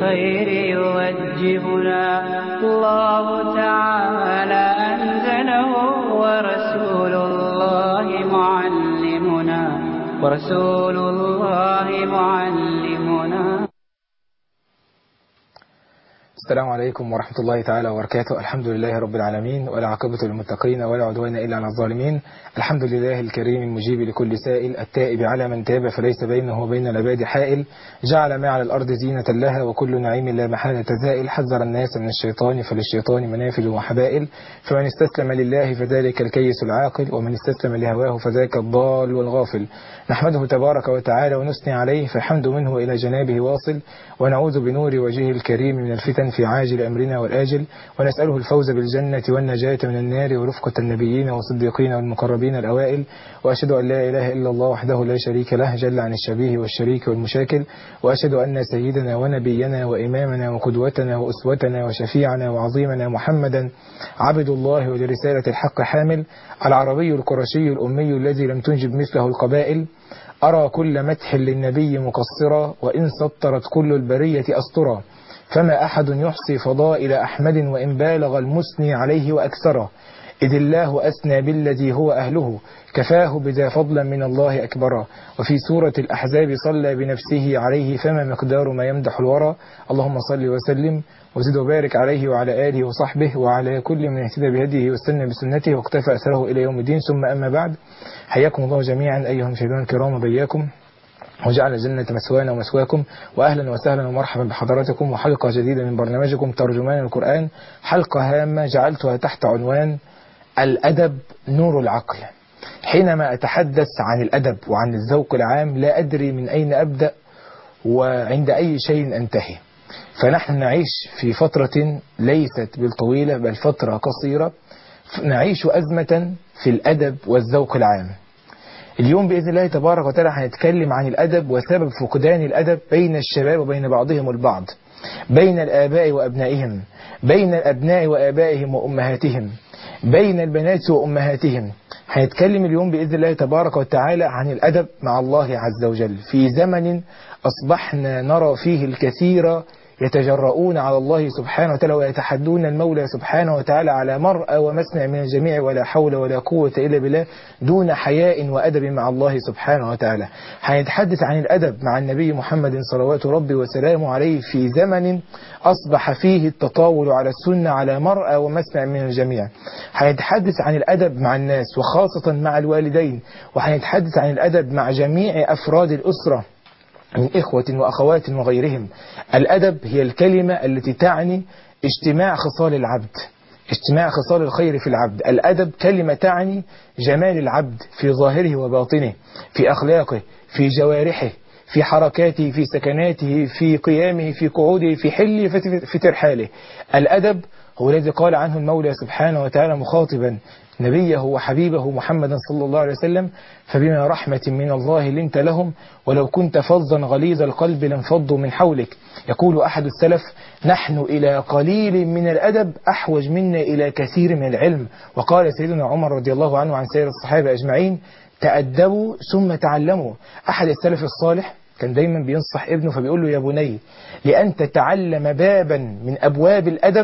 للخير يوجهنا الله تعالى أنزله ورسول الله معلمنا ورسول الله معلمنا السلام عليكم ورحمة الله تعالى وبركاته الحمد لله رب العالمين والعاقبة للمتقين ولا عدوان إلا على الظالمين الحمد لله الكريم المجيب لكل سائل التائب على من تاب فليس بينه وبين العباد حائل جعل ما على الأرض زينة لها وكل نعيم لا محالة زائل حذر الناس من الشيطان فللشيطان منافذ وحبائل فمن استسلم لله فذلك الكيس العاقل ومن استسلم لهواه فذاك الضال والغافل نحمده تبارك وتعالى ونثني عليه فالحمد منه إلى جنابه واصل ونعوذ بنور وجهه الكريم من الفتن في عاجل أمرنا والآجل ونسأله الفوز بالجنة والنجاة من النار ورفقة النبيين والصديقين والمقربين الأوائل وأشهد أن لا إله إلا الله وحده لا شريك له جل عن الشبيه والشريك والمشاكل وأشهد أن سيدنا ونبينا وإمامنا وقدوتنا وأسوتنا وشفيعنا وعظيمنا محمدا عبد الله ولرسالة الحق حامل العربي القرشي الأمي الذي لم تنجب مثله القبائل أرى كل مدح للنبي مقصرا وإن سطرت كل البرية أسطرا فما أحد يحصي فضائل أحمد وإن بالغ المثني عليه وأكثره إذ الله أثنى بالذي هو أهله كفاه بذا فضلا من الله أكبرا وفي سورة الأحزاب صلى بنفسه عليه فما مقدار ما يمدح الورى اللهم صل وسلم وزد وبارك عليه وعلى آله وصحبه وعلى كل من اهتدى بهديه واستنى بسنته واقتفى أثره إلى يوم الدين ثم أما بعد حياكم الله جميعا أيها المشاهدون الكرام وبياكم وجعل الجنة مسوانا ومسواكم وأهلا وسهلا ومرحبا بحضراتكم وحلقة جديدة من برنامجكم ترجمان القرآن حلقة هامة جعلتها تحت عنوان الأدب نور العقل حينما أتحدث عن الأدب وعن الذوق العام لا أدري من أين أبدأ وعند أي شيء أنتهي فنحن نعيش في فترة ليست بالطويلة بل فترة قصيرة نعيش أزمة في الأدب والذوق العام اليوم بإذن الله تبارك وتعالى هنتكلم عن الأدب وسبب فقدان الأدب بين الشباب وبين بعضهم البعض بين الآباء وأبنائهم بين الأبناء وآبائهم وأمهاتهم بين البنات وأمهاتهم هنتكلم اليوم بإذن الله تبارك وتعالى عن الأدب مع الله عز وجل في زمن أصبحنا نرى فيه الكثير يتجرؤون على الله سبحانه وتعالى ويتحدون المولى سبحانه وتعالى على مرأى ومسمع من الجميع ولا حول ولا قوة إلا بالله دون حياء وأدب مع الله سبحانه وتعالى هنتحدث عن الأدب مع النبي محمد صلوات ربي وسلامه عليه في زمن أصبح فيه التطاول على السنة على مرأى ومسمع من الجميع هنتحدث عن الأدب مع الناس وخاصة مع الوالدين وهنتحدث عن الأدب مع جميع أفراد الأسرة من إخوة وأخوات وغيرهم الأدب هي الكلمة التي تعني اجتماع خصال العبد اجتماع خصال الخير في العبد الأدب كلمة تعني جمال العبد في ظاهره وباطنه في أخلاقه في جوارحه في حركاته في سكناته في قيامه في قعوده في حله في ترحاله الأدب هو الذي قال عنه المولى سبحانه وتعالى مخاطبا نبيه وحبيبه محمدا صلى الله عليه وسلم فبما رحمة من الله لنت لهم ولو كنت فظا غليظ القلب لانفضوا من حولك يقول أحد السلف نحن إلى قليل من الأدب أحوج منا إلى كثير من العلم وقال سيدنا عمر رضي الله عنه عن سير الصحابة أجمعين تأدبوا ثم تعلموا أحد السلف الصالح كان دايما بينصح ابنه فبيقول له يا بني لأن تتعلم بابا من أبواب الأدب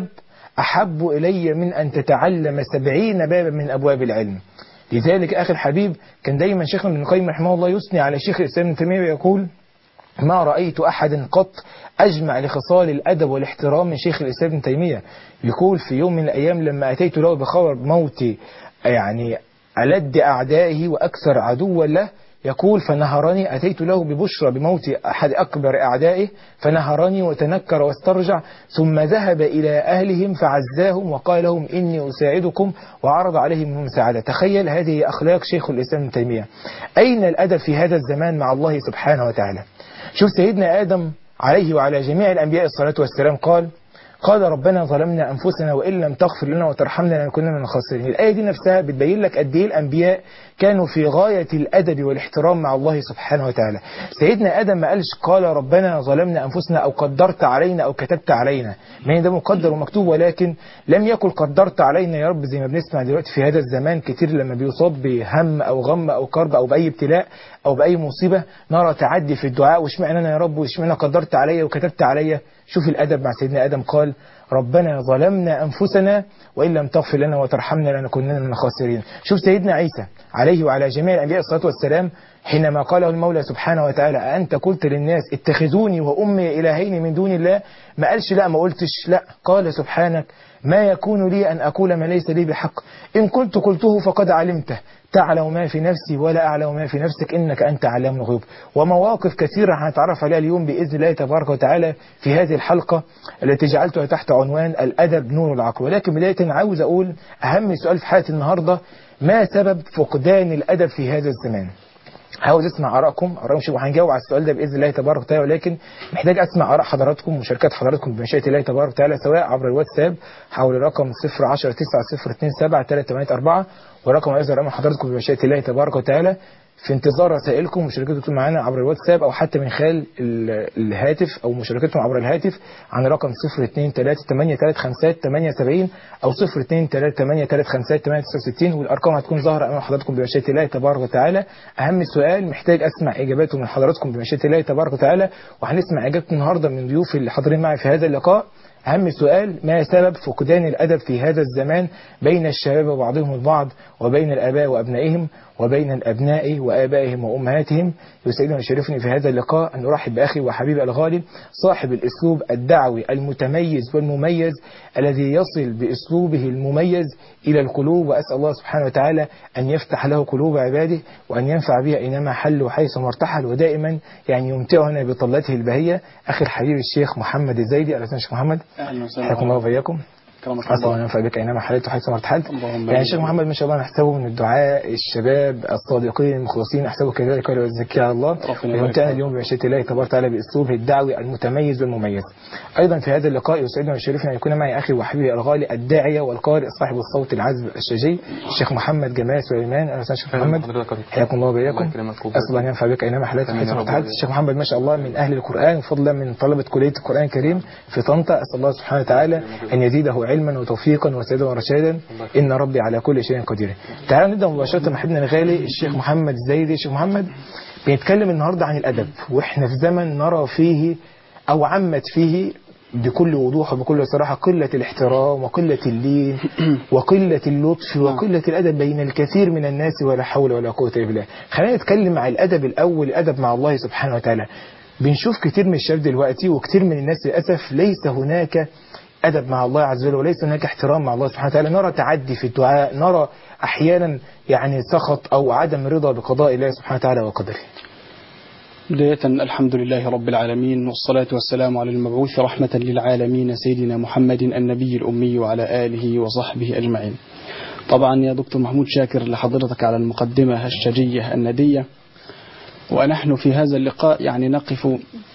أحب إلي من أن تتعلم سبعين بابا من أبواب العلم لذلك أخي الحبيب كان دايما شيخنا ابن القيم رحمه الله يثني على شيخ الإسلام ابن تيمية ويقول ما رأيت أحدا قط أجمع لخصال الأدب والاحترام من شيخ الإسلام ابن تيمية يقول في يوم من الأيام لما أتيت له بخبر موت يعني ألد أعدائه وأكثر عدوا له يقول فنهرني أتيت له ببشرى بموت أحد أكبر أعدائه فنهرني وتنكر واسترجع ثم ذهب إلى أهلهم فعزاهم وقال لهم إني أساعدكم وعرض عليهم المساعدة تخيل هذه أخلاق شيخ الإسلام ابن تيمية أين الأدب في هذا الزمان مع الله سبحانه وتعالى شوف سيدنا آدم عليه وعلى جميع الأنبياء الصلاة والسلام قال قال ربنا ظلمنا أنفسنا وإن لم تغفر لنا وترحمنا لنكون من الخاسرين الآية دي نفسها بتبين لك قد إيه الأنبياء كانوا في غاية الأدب والاحترام مع الله سبحانه وتعالى سيدنا آدم ما قالش قال ربنا ظلمنا أنفسنا أو قدرت علينا أو كتبت علينا ما ده مقدر ومكتوب ولكن لم يكن قدرت علينا يا رب زي ما بنسمع دلوقتي في هذا الزمان كتير لما بيصاب بهم أو غم أو كرب أو بأي ابتلاء أو بأي مصيبة نرى تعدي في الدعاء واشمعنى أنا يا رب واشمعنى قدرت عليا وكتبت عليا شوف الأدب مع سيدنا آدم قال ربنا ظلمنا أنفسنا وإن لم تغفر لنا وترحمنا لنكونن من الخاسرين شوف سيدنا عيسى عليه وعلى جميع الأنبياء الصلاة والسلام حينما قاله المولى سبحانه وتعالى أنت قلت للناس اتخذوني وأمي إلهين من دون الله ما قالش لا ما قلتش لا قال سبحانك ما يكون لي أن أقول ما ليس لي بحق إن كنت قلته فقد علمته تعلم ما في نفسي ولا أعلم ما في نفسك إنك أنت علام الغيوب ومواقف كثيرة هنتعرف عليها اليوم بإذن الله تبارك وتعالى في هذه الحلقة التي جعلتها تحت عنوان الأدب نور العقل ولكن بداية عاوز أقول أهم سؤال في حلقة النهاردة ما سبب فقدان الأدب في هذا الزمان عاوز اسمع ارائكم ارائكم شوفوا هنجاوب على السؤال ده باذن الله تبارك وتعالى ولكن محتاج اسمع اراء حضراتكم ومشاركات حضراتكم بمشيئه الله تبارك وتعالى سواء عبر الواتساب حول الرقم 010 902 384 ورقم ايضا رقم حضراتكم بمشيئه الله تبارك وتعالى في انتظار رسائلكم ومشاركتكم معنا عبر الواتساب او حتى من خلال الهاتف او مشاركتكم عبر الهاتف عن رقم 023357870 او 023357869 والارقام هتكون ظاهره امام حضراتكم بمشيئه الله تبارك وتعالى اهم سؤال محتاج اسمع اجاباته من حضراتكم بمشيئه الله تبارك وتعالى وهنسمع اجابته النهارده من ضيوف اللي حاضرين معي في هذا اللقاء أهم سؤال ما سبب فقدان الأدب في هذا الزمان بين الشباب وبعضهم البعض وبين الآباء وأبنائهم وبين الأبناء وآبائهم وأمهاتهم يسعدني ويشرفني في هذا اللقاء أن أرحب بأخي وحبيبي الغالي صاحب الأسلوب الدعوي المتميز والمميز الذي يصل بأسلوبه المميز إلى القلوب وأسأل الله سبحانه وتعالى أن يفتح له قلوب عباده وأن ينفع بها أينما حل وحيث ارتحل ودائما يعني يمتعنا بطلته البهية أخي الحبيب الشيخ محمد الزيدي أهلا وسهلا شيخ محمد اهلا وسهلا حياكم الله وبياكم كرمك أسأل الله الله أن ينفع بك أينما حللت وحيث ما ارتحلت اللهم يعني الشيخ آمين. محمد ما شاء الله نحسبه من الدعاء الشباب الصادقين المخلصين أحسبه كذلك ولا يزكي على الله ربنا يبارك ويمتعنا فيك. اليوم بمشيئة الله تبارك وتعالى بأسلوبه الدعوي المتميز والمميز أيضا في هذا اللقاء يسعدنا ويشرفنا أن يكون معي أخي وحبيبي الغالي الداعية والقارئ صاحب الصوت العذب الشجي الشيخ محمد جمال سليمان أهلا وسهلا شيخ محمد حياكم الله وبياكم الله يكرمك أسأل الله أن ينفع بك أينما حللت آمين وحيث يا ما رب. ارتحلت الشيخ محمد ما شاء الله من أهل القرآن وفضلا من طلبة كلية القرآن الكريم في طنطا أسأل الله سبحانه وتعالى أن يزيده علما وتوفيقا وسدادا ورشادا إن ربي على كل شيء قدير تعالوا نبدأ مباشرة مع حبيبنا الغالي الشيخ محمد الزايدي الشيخ محمد بيتكلم النهاردة عن الأدب وإحنا في زمن نرى فيه أو عمت فيه بكل وضوح وبكل صراحة قلة الاحترام وقلة اللين وقلة اللطف وقلة الأدب بين الكثير من الناس ولا حول ولا قوة إلا بالله خلينا نتكلم عن الأدب الأول الأدب مع الله سبحانه وتعالى بنشوف كتير من الشباب دلوقتي وكتير من الناس للأسف ليس هناك أدب مع الله عز وجل وليس هناك احترام مع الله سبحانه وتعالى نرى تعدي في الدعاء نرى أحيانا يعني سخط أو عدم رضا بقضاء الله سبحانه وتعالى وقدره بداية الحمد لله رب العالمين والصلاة والسلام على المبعوث رحمة للعالمين سيدنا محمد النبي الأمي وعلى آله وصحبه أجمعين طبعا يا دكتور محمود شاكر لحضرتك على المقدمة الشجية الندية ونحن في هذا اللقاء يعني نقف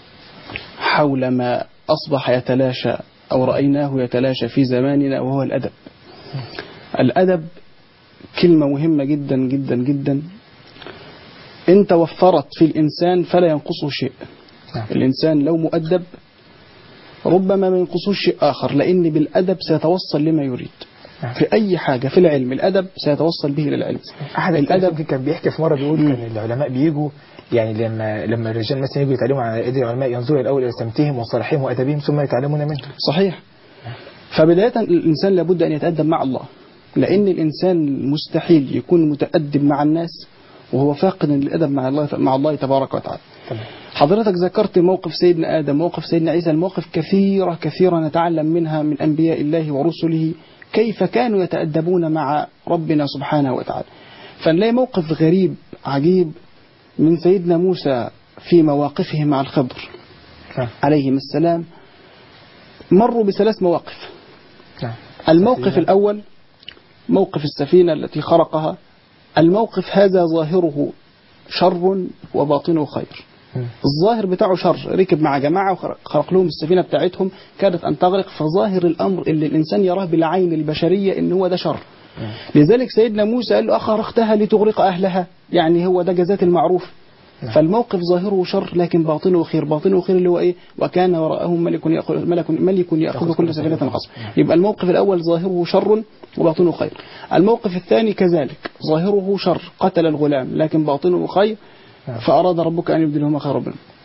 حول ما أصبح يتلاشى أو رأيناه يتلاشى في زماننا وهو الأدب الأدب كلمة مهمة جدا جدا جدا إن توفرت في الإنسان فلا ينقصه شيء نعم. الإنسان لو مؤدب ربما ما ينقصوش شيء آخر لأن بالأدب سيتوصل لما يريد نعم. في أي حاجة في العلم الأدب سيتوصل به للعلم أحد الأدب- الأدب كان بيحكي في مرة بيقول كان العلماء بيجوا يعني لما لما الرجال مثلا يجوا يتعلموا على ايدي العلماء ينظروا الاول الى سمتهم وصلاحهم وادبهم ثم يتعلمون منهم صحيح فبداية الإنسان لابد أن يتأدب مع الله لأن الإنسان مستحيل يكون متأدب مع الناس وهو فاقد للأدب مع الله مع الله تبارك وتعالى تمام حضرتك ذكرت موقف سيدنا آدم موقف سيدنا عيسى المواقف كثيرة كثيرة نتعلم منها من أنبياء الله ورسله كيف كانوا يتأدبون مع ربنا سبحانه وتعالى فنلاقي موقف غريب عجيب من سيدنا موسى في مواقفه مع الخضر نعم عليهم السلام مروا بثلاث مواقف نعم الموقف السفينة. الأول موقف السفينة التي خرقها الموقف هذا ظاهره شر وباطنه خير مم. الظاهر بتاعه شر ركب مع جماعة وخرق لهم السفينة بتاعتهم كادت أن تغرق فظاهر الأمر اللي الإنسان يراه بالعين البشرية إن هو ده شر لذلك سيدنا موسى قال له أخرقتها لتغرق أهلها يعني هو ده جزات المعروف نعم. فالموقف ظاهره شر لكن باطنه خير باطنه خير اللي هو ايه وكان وراءهم ملك يأخذ ملك, ملك يأخذ كل سفينة غصب يبقى الموقف الأول ظاهره شر وباطنه خير الموقف الثاني كذلك ظاهره شر قتل الغلام لكن باطنه خير نعم. فأراد ربك أن يبدلهما خيرا منه نعم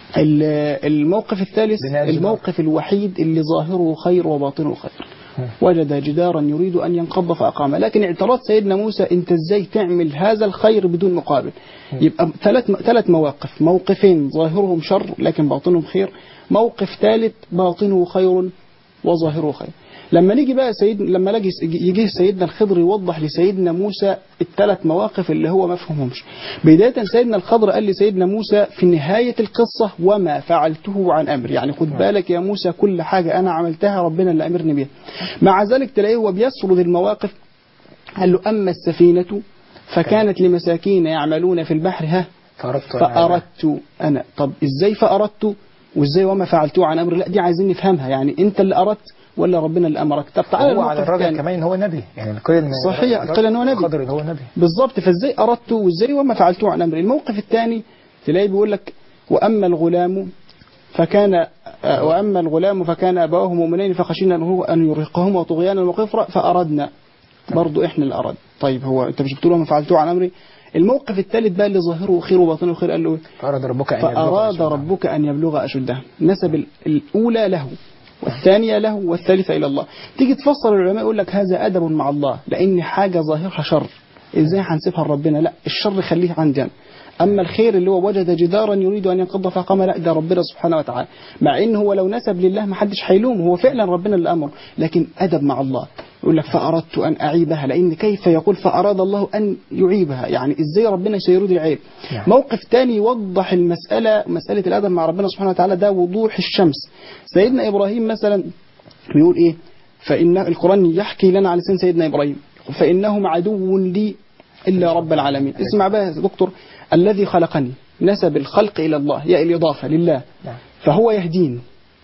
ال- الموقف الثالث بناء الجدار. الموقف الوحيد اللي ظاهره خير وباطنه خير وجد جدارا يريد أن ينقض فأقامه لكن اعتراض سيدنا موسى أنت إزاي تعمل هذا الخير بدون مقابل يبقى ثلاث ثلاث مواقف موقفين ظاهرهم شر لكن باطنهم خير موقف ثالث باطنه خير وظاهره خير لما نيجي بقى سيد لما لاجي يجي سيدنا الخضر يوضح لسيدنا موسى الثلاث مواقف اللي هو ما فهمهمش بداية سيدنا الخضر قال لسيدنا موسى في نهاية القصة وما فعلته عن أمر يعني خد بالك يا موسى كل حاجة أنا عملتها ربنا اللي أمرني بيها مع ذلك تلاقيه هو بيسرد المواقف قال له أما السفينة فكانت لمساكين يعملون في البحر ها فأردت أن فأردت أنا طب إزاي فأردت وإزاي وما فعلته عن أمر لا دي عايزين نفهمها يعني أنت اللي أردت ولا ربنا اللي أمرك طب تعالى هو على الموقف الراجل الثاني. كمان ان هو نبي يعني القيل ان صحيح، القيل إن هو نبي. الخضر ان هو نبي بالظبط فازاي اردت وازاي وما فعلته عن امري الموقف الثاني تلاقيه بيقول لك واما الغلام فكان آه، واما الغلام فكان ابواه مؤمنين فخشينا ان هو ان يرهقهما طغيانا وكفرا فاردنا برضو احنا اللي اراد طيب هو انت مش بتقول وما فعلته عن امري الموقف الثالث بقى اللي ظاهره خير وباطنه خير قال له إيه؟ فأراد ربك أن يبلغ فأراد أشده. ربك أن يبلغ أشده نسب ال- الأولى له والثانية له والثالثة إلى الله تيجي تفسر العلماء يقول لك هذا أدب مع الله لأن حاجة ظاهرها شر إزاي هنسيبها لربنا لا الشر خليه عن جنب أما الخير اللي هو وجد جدارا يريد أن ينقض فقام لا ده ربنا سبحانه وتعالى مع إن هو لو نسب لله ما حدش هيلومه هو فعلا ربنا اللي أمر لكن أدب مع الله يقول لك فأردت أن أعيبها لأن كيف يقول فأراد الله أن يعيبها يعني إزاي ربنا سيريد العيب نعم. موقف تاني يوضح المسألة مسألة الأدب مع ربنا سبحانه وتعالى ده وضوح الشمس سيدنا إبراهيم مثلا بيقول إيه فإن القرآن يحكي لنا على لسان سيدنا إبراهيم فإنهم عدو لي إلا رب العالمين اسمع بقى يا دكتور الذي خلقني نسب الخلق إلى الله يا الإضافة لله نعم. فهو يهدين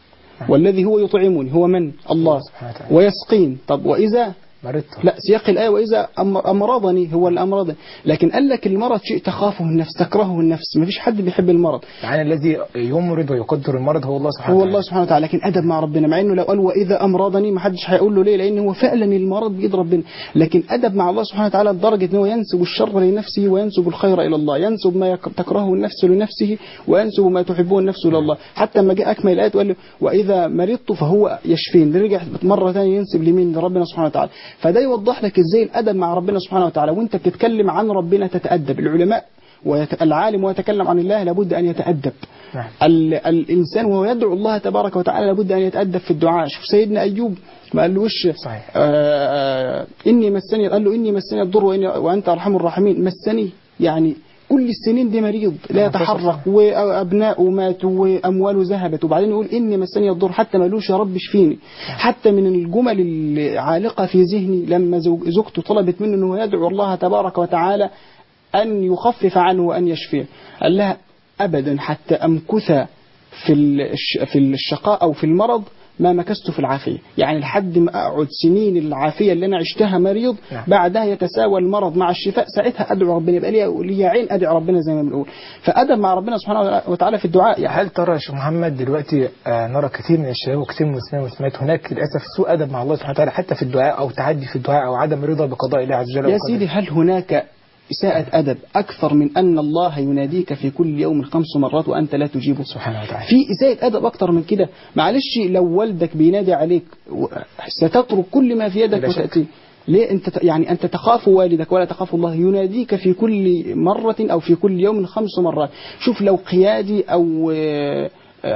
والذي هو يطعمني هو من الله سبحانه وتعالى. ويسقين طب وإذا مرضت لا سياق الآية وإذا أم- أمرضني هو الأمراض لكن قال لك المرض شيء تخافه النفس تكرهه النفس ما فيش حد بيحب المرض يعني الذي يمرض ويقدر المرض هو الله سبحانه هو وتعالى الله سبحانه وتعالى لكن أدب مع ربنا مع إنه لو قال وإذا أمرضني ما حدش هيقول له ليه لأن هو فعلا المرض بيد ربنا لكن أدب مع الله سبحانه وتعالى لدرجة إن هو ينسب الشر لنفسه وينسب الخير إلى الله ينسب ما يك- تكرهه النفس لنفسه وينسب ما تحبه النفس إلى الله حتى لما جاء أكمل الآية وقال له وإذا مرضت فهو يشفين رجع مرة ثانية ينسب لمين لربنا سبحانه وتعالى فده يوضح لك إزاي الأدب مع ربنا سبحانه وتعالى وأنت بتتكلم عن ربنا تتأدب العلماء ويت- العالم ويتكلم عن الله لابد أن يتأدب نعم. ال- الإنسان وهو يدعو الله تبارك وتعالى لابد أن يتأدب في الدعاء شوف سيدنا أيوب ما قالوش صحيح. آه، آه، إني مسني قال له إني مسني الضر وإني- وأنت أرحم الراحمين مسني يعني كل السنين دي مريض لا نعم، يتحرك وأبناؤه ماتوا وأمواله ذهبت وبعدين يقول إني مسني الضر حتى ما قالوش يا رب اشفيني حتى من الجمل العالقة في ذهني لما زوج- زوجته طلبت منه أنه يدعو الله تبارك وتعالى أن يخفف عنه وأن يشفيه قال لها أبدا حتى أمكث في الش- في الشقاء أو في المرض ما مكثت في العافية يعني لحد ما أقعد سنين العافية اللي أنا عشتها مريض نعم. بعدها يتساوى المرض مع الشفاء ساعتها أدعو ربنا يبقى لي لي عين أدعو ربنا زي ما بنقول فأدب مع ربنا سبحانه وتعالى في الدعاء يعني هل ترى يا شيخ محمد دلوقتي آه، نرى كثير من الشباب وكثير من المسلمين والمسلمات هناك للاسف سوء ادب مع الله سبحانه وتعالى حتى في الدعاء او تعدي في الدعاء او عدم رضا بقضاء الله عز وجل يا وقدره. سيدي هل هناك إساءة أدب أكثر من أن الله يناديك في كل يوم خمس مرات وأنت لا تجيبه سبحانه وتعالى في إساءة أدب أكتر من كده معلش لو والدك بينادي عليك و- ستترك كل ما في يدك بلا شك. وتأتي ليه أنت ت- يعني أنت تخاف والدك ولا تخاف الله يناديك في كل مرة أو في كل يوم خمس مرات شوف لو قيادي أو آه،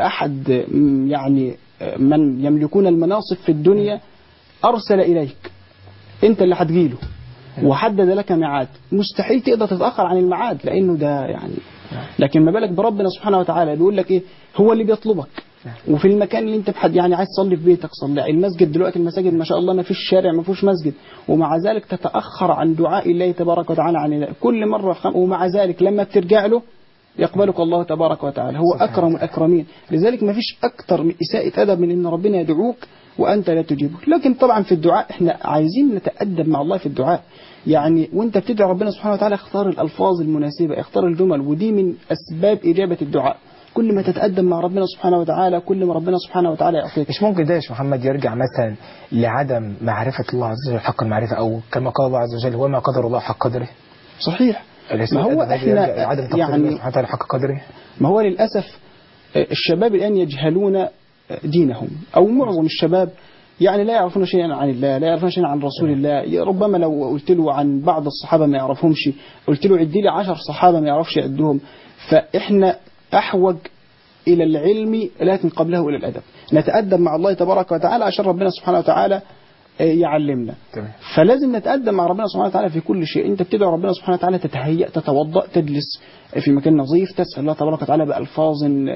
أحد م، يعني آه، من يملكون المناصب في الدنيا أرسل إليك أنت اللي هتجيله وحدد لك ميعاد مستحيل تقدر تتأخر عن الميعاد لأنه ده يعني لكن ما بالك بربنا سبحانه وتعالى بيقول لك ايه هو اللي بيطلبك وفي المكان اللي انت بحد يعني عايز تصلي في بيتك صلي المسجد دلوقتي المساجد ما شاء الله ما فيش شارع ما فيهوش مسجد ومع ذلك تتأخر عن دعاء الله تبارك وتعالى عن الله. كل مرة خم... ومع ذلك لما بترجع له يقبلك الله تبارك وتعالى هو سبحانه أكرم الأكرمين لذلك ما فيش أكتر من إساءة أدب من أن ربنا يدعوك وأنت لا تجيبه لكن طبعا في الدعاء احنا عايزين نتأدب مع الله في الدعاء يعني وانت بتدعي ربنا سبحانه وتعالى اختار الألفاظ المناسبة اختار الجمل ودي من أسباب إجابة الدعاء كل ما تتقدم مع ربنا سبحانه وتعالى كل ما ربنا سبحانه وتعالى يعطيك مش ممكن ده يا شيخ محمد يرجع مثلا لعدم معرفة الله عز وجل حق المعرفة أو كما قال الله عز وجل وما قدر الله حق قدره صحيح ما هو الأدب هذا يرجع احنا لعدم تقدير الله يعني سبحانه وتعالى حق قدره ما هو للأسف الشباب الآن يجهلون دينهم أو معظم الشباب يعني لا يعرفون شيئا عن الله لا يعرفون شيئا عن رسول الله ربما لو قلت له عن بعض الصحابة ما يعرفهمش قلت له عدي لي عشر صحابة ما يعرفش يعدهم فإحنا أحوج إلى العلم لكن قبله إلى الأدب نتأدب مع الله تبارك وتعالى عشان ربنا سبحانه وتعالى يعلمنا تمام فلازم نتقدم مع ربنا سبحانه وتعالى في كل شيء انت بتدعو ربنا سبحانه وتعالى تتهيأ تتوضأ تجلس في مكان نظيف تسأل الله تبارك وتعالى بألفاظ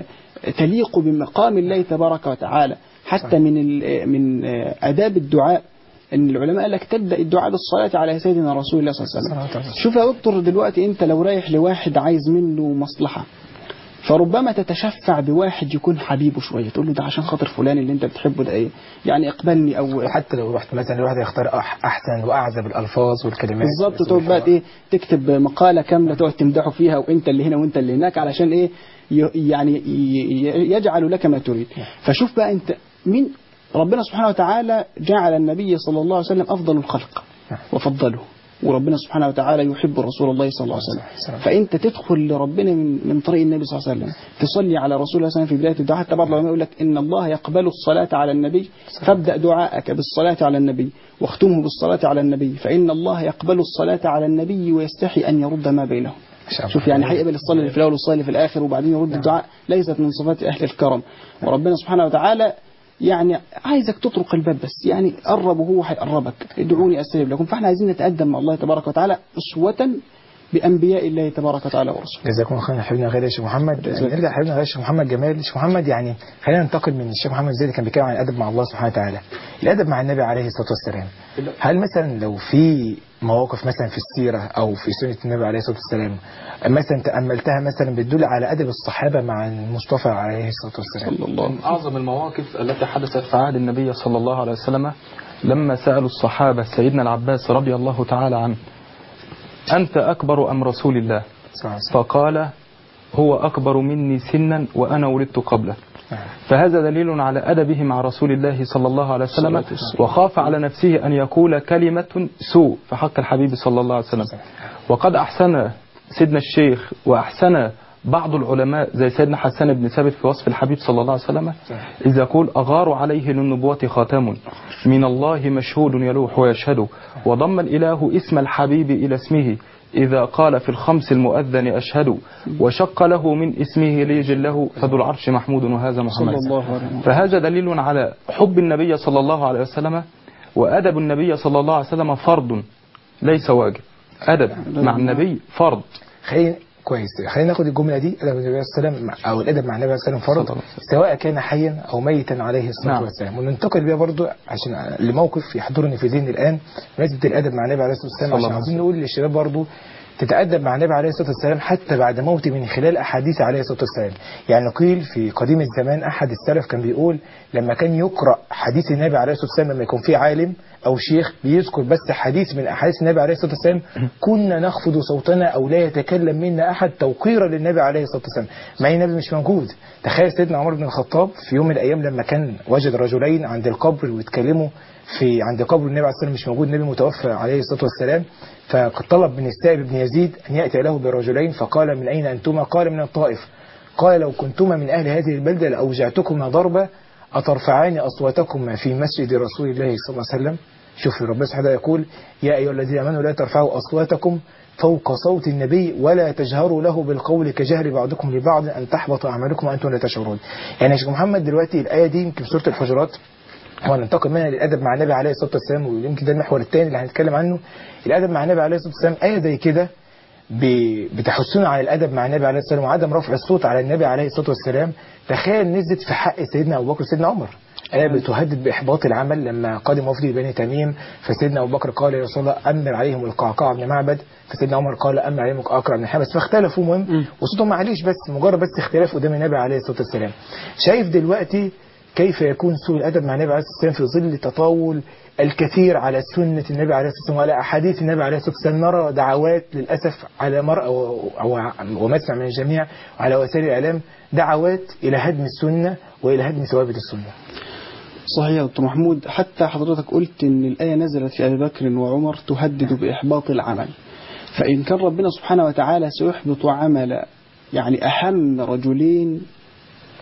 تليق بمقام الله تبارك وتعالى حتى من ال- من آداب الدعاء ان العلماء قال لك تبدا الدعاء بالصلاه على سيدنا رسول الله صلى الله عليه وسلم شوف يا دكتور دلوقتي انت لو رايح لواحد عايز منه مصلحه فربما تتشفع بواحد يكون حبيبه شويه تقول له ده عشان خاطر فلان اللي انت بتحبه ده ايه يعني اقبلني او وحتى لو رحت مثلا الواحد يختار أح- احسن واعذب الالفاز والكلمات بالظبط تقعد بقى ايه تكتب مقاله كامله تقعد تمدحه فيها وانت اللي هنا وانت اللي هناك علشان ايه ي- يعني ي- ي- يجعل لك ما تريد فشوف بقى انت مين ربنا سبحانه وتعالى جعل النبي صلى الله عليه وسلم افضل الخلق وفضله وربنا سبحانه وتعالى يحب رسول الله صلى الله عليه وسلم فانت تدخل لربنا من من طريق النبي صلى الله عليه وسلم تصلي على رسول الله صلى الله عليه وسلم في بدايه الدعاء حتى بعض العلماء يقول لك ان الله يقبل الصلاه على النبي فابدا دعاءك بالصلاه على النبي واختمه بالصلاه على النبي فان الله يقبل الصلاه على النبي ويستحي ان يرد ما بينهم شاء الله. شوف يعني هيقبل الصلاه اللي في الاول والصلاه اللي في الاخر وبعدين يرد الدعاء ليست من صفات اهل الكرم وربنا سبحانه وتعالى يعني عايزك تطرق الباب بس يعني قرب وهو هيقربك ادعوني استجب لكم فاحنا عايزين نتقدم مع الله تبارك وتعالى اسوه بانبياء الله تبارك وتعالى ورسوله جزاكم الله خيرا حبيبنا غالي يا شيخ محمد نرجع حبيبنا غالي الشيخ محمد جمال الشيخ محمد يعني خلينا ننتقل من الشيخ محمد زيد اللي كان بيتكلم عن الادب مع الله سبحانه وتعالى الادب مع النبي عليه الصلاه والسلام هل مثلا لو في مواقف مثلا في السيره او في سنه النبي عليه الصلاه والسلام مثلا تاملتها مثلا بتدل على ادب الصحابه مع المصطفى عليه الصلاه والسلام صلى الله من أعظم المواقف التي حدثت في عهد النبي صلى الله عليه وسلم لما سألوا الصحابة سيدنا العباس رضي الله تعالى عنه أنت أكبر أم رسول الله صلى الله عليه وسلم. فقال هو أكبر مني سنا وأنا ولدت قبله فهذا دليل على أدبه مع رسول الله صلى الله عليه وسلم وخاف على نفسه أن يقول كلمة سوء في حق الحبيب صلى الله عليه وسلم وقد أحسن سيدنا الشيخ وأحسن بعض العلماء زي سيدنا حسان بن ثابت في وصف الحبيب صلى الله عليه وسلم إذ يقول أغار عليه للنبوة خاتم من الله مشهود يلوح ويشهد وضم الإله اسم الحبيب إلى اسمه إذا قال في الخمس المؤذن أشهد وشق له من اسمه ليجله فذو العرش محمود وهذا صلى محمد الله عليه وسلم فهذا دليل على حب النبي صلى الله عليه وسلم وأدب النبي صلى الله عليه وسلم فرض ليس واجب أدب مع النبي فرض خلينا كويس خلينا ناخد الجمله دي ادب النبي صلى الله عليه وسلم مع- او الادب مع النبي صلى الله عليه وسلم صلى فرض الله عليه سواء كان حيا او ميتا عليه الصلاه نعم. والسلام وننتقل بيها برضو عشان لموقف يحضرني في ذهني الان بمناسبه الادب مع النبي عليه الصلاه والسلام صلى عشان الله عاوزين نقول للشباب برضو تتأدب مع النبي عليه الصلاة والسلام حتى بعد موته من خلال أحاديث عليه الصلاة والسلام يعني قيل في قديم الزمان أحد السلف كان بيقول لما كان يقرأ حديث النبي عليه الصلاة والسلام لما يكون في عالم أو شيخ بيذكر بس حديث من أحاديث النبي عليه الصلاة والسلام كنا نخفض صوتنا أو لا يتكلم منا أحد توقيرا للنبي عليه الصلاة والسلام مع أن النبي مش موجود تخيل سيدنا عمر بن الخطاب في يوم من الأيام لما كان وجد رجلين عند القبر ويتكلموا في عند قبر النبي عليه الصلاة والسلام مش موجود النبي متوفى عليه الصلاة والسلام فقد طلب من السائب بن يزيد أن يأتي له برجلين فقال من أين أنتما قال من الطائف قال لو كنتما من أهل هذه البلدة لأوجعتكما ضربة أترفعان أصواتكما في مسجد رسول الله صلى الله عليه وسلم شوف ربنا سبحانه يقول يا أيها الذين آمنوا لا ترفعوا أصواتكم فوق صوت النبي ولا تجهروا له بالقول كجهر بعضكم لبعض أن تحبط أعمالكم وأنتم لا تشعرون يعني يا شيخ محمد دلوقتي الآية دي يمكن في سورة الحجرات وهننتقل منها للادب مع النبي عليه الصلاه والسلام ويمكن ده المحور الثاني اللي هنتكلم عنه الادب مع النبي عليه الصلاه والسلام ايه زي كده ب- بتحثنا على الادب مع النبي عليه الصلاه والسلام وعدم رفع الصوت على النبي عليه الصلاه والسلام تخيل نزلت في حق سيدنا ابو بكر وسيدنا عمر آية بتهدد بإحباط العمل لما قدم وفد بني تميم فسيدنا أبو بكر قال يا رسول الله أمر عليهم القعقاع بن معبد فسيدنا عمر قال أمر عليهم القعقاع بن حبس فاختلفوا مهم وصوتهم معليش بس مجرد بس اختلاف قدام النبي عليه الصلاة والسلام شايف دلوقتي كيف يكون سوء الأدب مع النبي عليه الصلاة والسلام في ظل تطاول الكثير على سنة النبي عليه الصلاة والسلام وعلى أحاديث النبي عليه الصلاة والسلام نرى دعوات للأسف على مرأى و- و- ومسمع من الجميع وعلى وسائل الإعلام دعوات إلى هدم السنة وإلى هدم ثوابت السنة صحيح يا دكتور محمود حتى حضرتك قلت ان الآية نزلت في أبي بكر وعمر تهدد بإحباط العمل فإن كان ربنا سبحانه وتعالى سيحبط عمل يعني أهم رجلين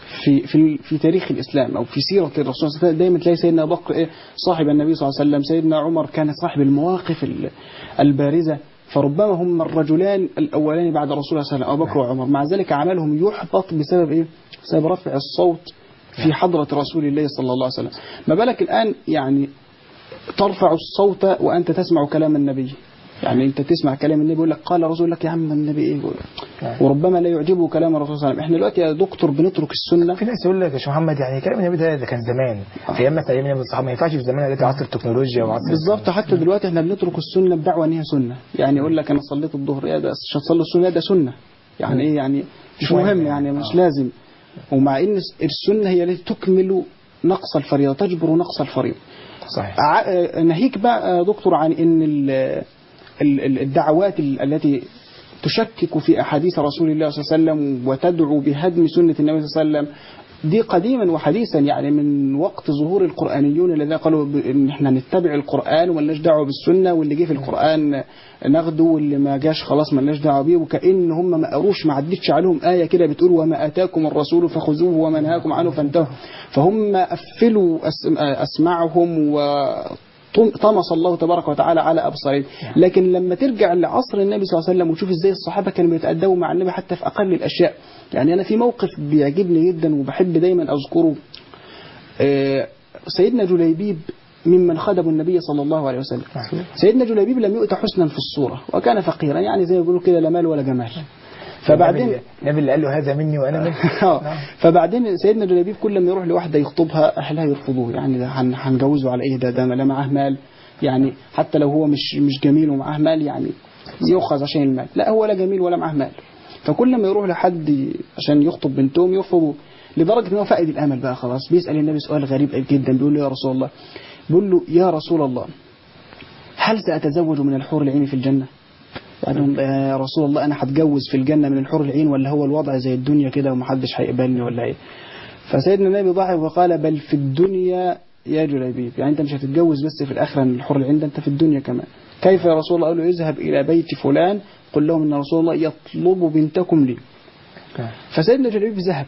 في في في تاريخ الاسلام او في سيره الرسول صلى الله عليه وسلم دايما تلاقي سيدنا ابو بكر ايه صاحب النبي صلى الله عليه وسلم سيدنا عمر كان صاحب المواقف ال- البارزه فربما هم الرجلان الاولان بعد رسول الله صلى الله عليه وسلم ابو بكر وعمر مع ذلك عملهم يحبط بسبب ايه؟ بسبب رفع الصوت في حضرة رسول الله صلى الله عليه وسلم ما بالك الآن يعني ترفع الصوت وأنت تسمع كلام النبي يعني أنت تسمع كلام النبي يقول لك قال رسول لك يا عم النبي إيه وربما لا يعجبه كلام الرسول صلى الله عليه وسلم احنا دلوقتي يا دكتور بنترك السنة في ناس يقول لك يا شيخ محمد يعني كلام النبي ده, ده كان زمان ايام مثلا ايام النبي الصحابه ما ينفعش في زمان دلوقتي عصر التكنولوجيا وعصر بالظبط حتى دلوقتي احنا بنترك السنة بدعوى ان هي سنة يعني يقول لك انا صليت الظهر يا ده عشان تصلي السنة ده سنة يعني ايه يعني مش مهم مهم يعني. يعني مش آه. لازم ومع ان السنة هي التي تكمل نقص الفريضة تجبر نقص الفريضة صحيح ع- ناهيك بقى يا دكتور عن ان ال- ال- ال- الدعوات ال- التي تشكك في احاديث رسول الله صلى الله عليه وسلم وتدعو بهدم سنه النبي صلى الله عليه وسلم دي قديما وحديثا يعني من وقت ظهور القرآنيون الذين قالوا ب- ان احنا نتبع القرآن ومالناش دعوه بالسنه واللي جه في القرآن ناخده واللي ما جاش خلاص مالناش دعوه بيه وكأن هم ما قروش ما عدتش عليهم آية كده بتقول وما آتاكم الرسول فخذوه وما نهاكم عنه فانتهوا فهم قفلوا أس- أسماعهم و طم- طمس الله تبارك وتعالى على ابصارهم لكن لما ترجع لعصر النبي صلى الله عليه وسلم وتشوف ازاي الصحابه كانوا بيتادبوا مع النبي حتى في اقل الاشياء يعني انا في موقف بيعجبني جدا وبحب دايما اذكره آه، سيدنا جليبيب ممن خدموا النبي صلى الله عليه وسلم سيدنا جليبيب لم يؤت حسنا في الصوره وكان فقيرا يعني زي ما بيقولوا كده لا مال ولا جمال فبعدين النبي- النبي اللي قال له هذا مني وانا منك آه. فبعدين سيدنا جليبيب كل ما يروح لواحده يخطبها اهلها يرفضوه يعني ده هن- هنجوزه على ايه ده ده لا معاه مال يعني حتى لو هو مش مش جميل ومعاه مال يعني يؤخذ عشان المال لا هو لا جميل ولا معاه مال فكل ما يروح لحد ي- عشان يخطب بنتهم يرفضوا لدرجه ان هو فائد الامل بقى خلاص بيسال النبي سؤال غريب جدا بيقول له يا رسول الله بيقول له يا رسول الله هل ساتزوج من الحور العين في الجنه؟ قال لهم يا رسول الله انا هتجوز في الجنه من الحور العين ولا هو الوضع زي الدنيا كده ومحدش هيقبلني ولا ايه فسيدنا النبي ضحك وقال بل في الدنيا يا جليبيب يعني انت مش هتتجوز بس في الاخره من الحور العين ده انت في الدنيا كمان كيف يا رسول الله قال له اذهب الى بيت فلان قل لهم ان رسول الله يطلب بنتكم لي فسيدنا جليبيب ذهب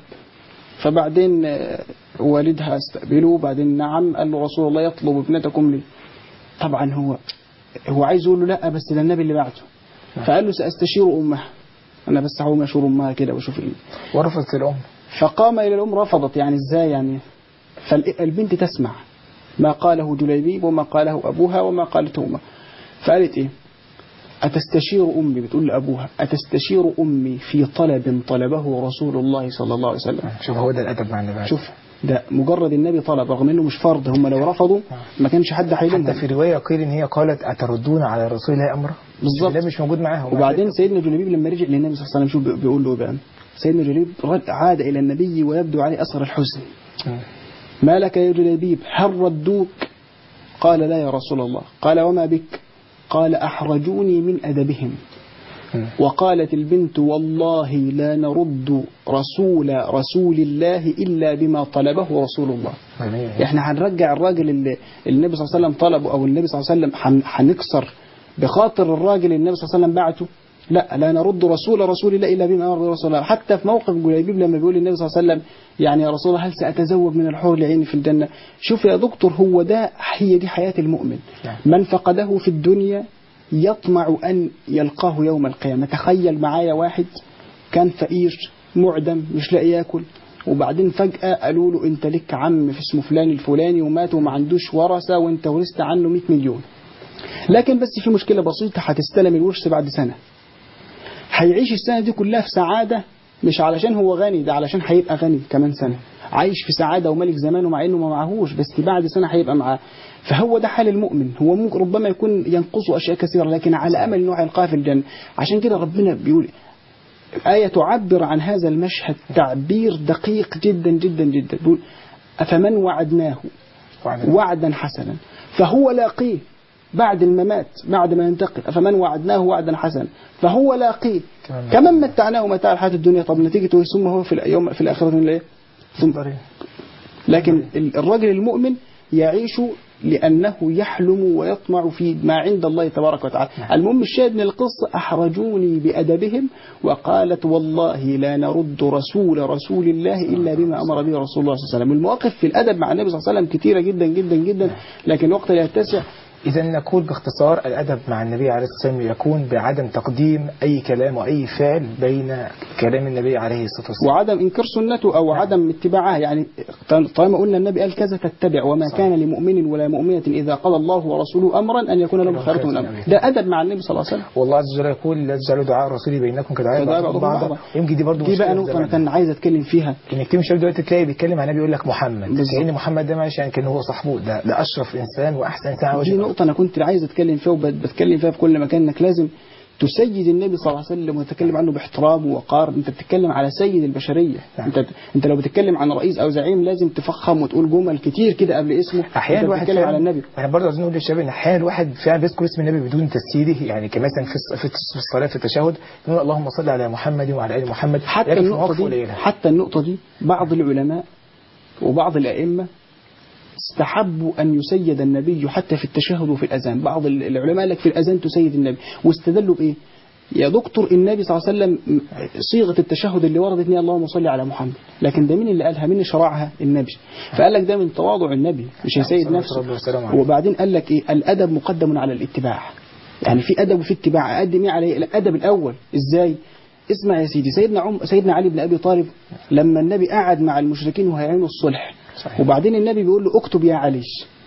فبعدين آه، والدها استقبله وبعدين نعم قال له رسول الله يطلب ابنتكم لي طبعا هو هو عايز يقول له لا بس ده النبي اللي بعته فقال له سأستشير أمها أنا بس هقوم أشور أمها كده وأشوف إيه ورفضت الام فقام إلى الأم رفضت يعني إزاي يعني فالبنت تسمع ما قاله جليبيب وما قاله أبوها وما قالته أمها فقالت إيه أتستشير أمي بتقول لأبوها أتستشير أمي في طلب طلبه رسول الله صلى الله عليه وسلم شوف هو ده الادب مع النبي شوف ده مجرد النبي طلب رغم انه مش فرض هم لو رفضوا ما كانش حد حتى هيلومهم في روايه قيل ان هي قالت اتردون على رسول الله امره بالظبط. ده مش موجود معاهم وبعدين سيدنا جليبيب لما رجع للنبي صلى الله عليه وسلم شوف بيقول له إيه بقى سيدنا جليبيب رد- عاد الى النبي ويبدو عليه اثر الحزن مم. ما لك يا جليبيب هل ردوك قال لا يا رسول الله قال وما بك قال احرجوني من ادبهم مم. وقالت البنت والله لا نرد رسول رسول الله الا بما طلبه رسول الله جميل. احنا هنرجع الراجل اللي اللي النبي صلى الله عليه وسلم طلبه او النبي صلى الله عليه وسلم هن- هنكسر بخاطر الراجل اللي النبي صلى الله عليه وسلم بعته لا لا نرد رسول رسول الله الا بما امر رسول الله حتى في موقف جليبيب لما بيقول النبي صلى الله عليه وسلم يعني يا رسول الله هل ساتزوج من الحور العين في الجنه شوف يا دكتور هو ده هي دي حياه المؤمن نعم. من فقده في الدنيا يطمع ان يلقاه يوم القيامه تخيل معايا واحد كان فقير معدم مش لاقي ياكل وبعدين فجأة قالوا له انت لك عم في اسمه فلان الفلاني ومات وما عندوش ورثة وانت ورثت عنه 100 مليون لكن بس في مشكلة بسيطة هتستلم الورث بعد سنة هيعيش السنة دي كلها في سعادة مش علشان هو غني ده علشان هيبقى غني كمان سنة عايش في سعادة وملك زمانه مع انه ما معهوش بس بعد سنة هيبقى معاه فهو ده حال المؤمن هو ممكن ربما يكون ينقصه اشياء كثيرة لكن على امل انه هيلقاه في الجنة عشان كده ربنا بيقول آية تعبر عن هذا المشهد تعبير دقيق جدا جدا جدا بيقول أفمن وعدناه وعد- وعدا حسنا فهو لاقيه بعد الممات بعد ما ينتقل أفمن وعدناه وعدا حسنا فهو لاقيه كمان كمن متعناه متاع الحياة الدنيا طب نتيجته إيه؟ ثم هو في اليوم في الآخرة من إيه؟ ثم طريق. لكن ال- الرجل المؤمن يعيش لأنه يحلم ويطمع في ما عند الله تبارك وتعالى المهم الشاهد من القصة أحرجوني بأدبهم وقالت والله لا نرد رسول رسول الله إلا بما أمر به رسول الله صلى الله عليه وسلم المواقف في الأدب مع النبي صلى الله عليه وسلم كثيرة جدا جدا جدا لكن الوقت لا يتسع إذا نقول باختصار الأدب مع النبي عليه الصلاة والسلام يكون بعدم تقديم أي كلام وأي فعل بين كلام النبي عليه الصلاة والسلام وعدم إنكار سنته أو عدم اتباعها يعني طالما قلنا النبي قال كذا تتبع وما صحيح. كان لمؤمن ولا مؤمنة إذا قضى الله ورسوله أمرا أن يكون لهم خيرة من أمره ده أدب مع النبي صلى الله عليه وسلم والله عز وجل يقول لا تجعلوا دعاء الرسول بينكم كدعاء كدعاء بعضكم بعضكم بعضا بعضا. يمكن دي برضه دي بقى مشكلة نقطة أنا زمان. كان عايز أتكلم فيها ان كتير من الشباب دلوقتي تلاقي بيتكلم عن النبي يقول لك محمد بالظبط. كأن محمد ده معلش يعني كان هو صاحبه ده ده اشرف انسان واحسن انسان على وجه دي الأرض. نقطة أنا كنت عايز أتكلم فيها وبتكلم فيها في كل مكان إنك لازم تسيد النبي صلى الله عليه وسلم وتتكلم عنه باحترام ووقار أنت بتتكلم على سيد البشرية نعم. أنت أنت لو بتتكلم عن رئيس أو زعيم لازم تفخم وتقول جمل كتير كده قبل اسمه احيانا أنت الواحد بتتكلم فعلا على النبي انا برضه عايزين نقول للشباب ان احيانا الواحد فعلا بيذكر اسم النبي بدون تسييده يعني كمثلا في الص- في الص- في الصلاه في التشهد يقول اللهم صل على محمد وعلى ال محمد حتى لكن في النقطة مواقف دي قليلة. حتى النقطة دي بعض العلماء وبعض الأئمة استحبوا أن يسيد النبي حتى في التشهد وفي الأذان بعض العلماء قال لك في الأذان تسيد النبي واستدلوا بإيه يا دكتور النبي صلى الله عليه وسلم صيغة التشهد اللي وردت هي اللهم صل على محمد لكن ده مين اللي قالها مين اللي شرعها النبي فقال لك ده من تواضع النبي مش هيسيد صلى نفسه الله عليه وسلم. وبعدين قال لك ايه الادب مقدم على الاتباع يعني في ادب وفي اتباع اقدم ايه عليه الادب الاول ازاي اسمع يا سيدي سيدنا عم سيدنا علي بن ابي طالب لما النبي قعد مع المشركين وهيعملوا الصلح صحيح. وبعدين النبي بيقول له اكتب يا علي